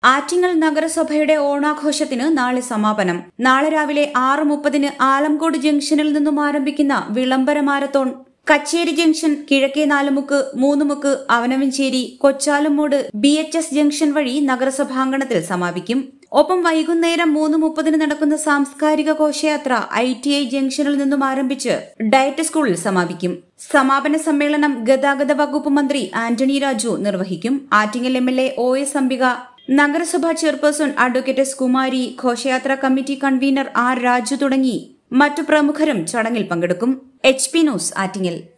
ആറ്റിങ്ങൽ നഗരസഭയുടെ ഓണാഘോഷത്തിന് നാളെ സമാപനം നാളെ രാവിലെ ആറ് മുപ്പതിന് ആലംകോട് ജംഗ്ഷനിൽ നിന്നും ആരംഭിക്കുന്ന വിളംബര marathon Kacheri junction Kizhakke Nalumukku Moonnumukku Avanavancheri Kochalumoodu B H S junction വഴി നഗരസഭാങ്കണത്തിൽ സമാപിക്കും ഒപ്പം വൈകുന്നേരം മൂന്ന് മുപ്പതിന് നടക്കുന്ന സാംസ്കാരിക ഘോഷയാത്ര ഐ ടി ഐ ജംഗ്ഷനിൽ നിന്നും ആരംഭിച്ച് ഡയറ്റ് സ്കൂളിൽ സമാപിക്കും സമാപന സമ്മേളനം ഗതാഗത വകുപ്പ് മന്ത്രി ആന്റണി രാജു നിർവഹിക്കും Attingal M L A O S Ambika നഗരസഭാ ചെയർപേഴ്സൺ അഡ്വക്കേറ്റ് എസ് കുമാരി ഘോഷയാത്രാ കമ്മിറ്റി കൺവീനർ ആർ രാജു തുടങ്ങി മറ്റു പ്രമുഖരും ചടങ്ങിൽ പങ്കെടുക്കും എച്ച് പി ന്യൂസ് ആറ്റിങ്ങൽ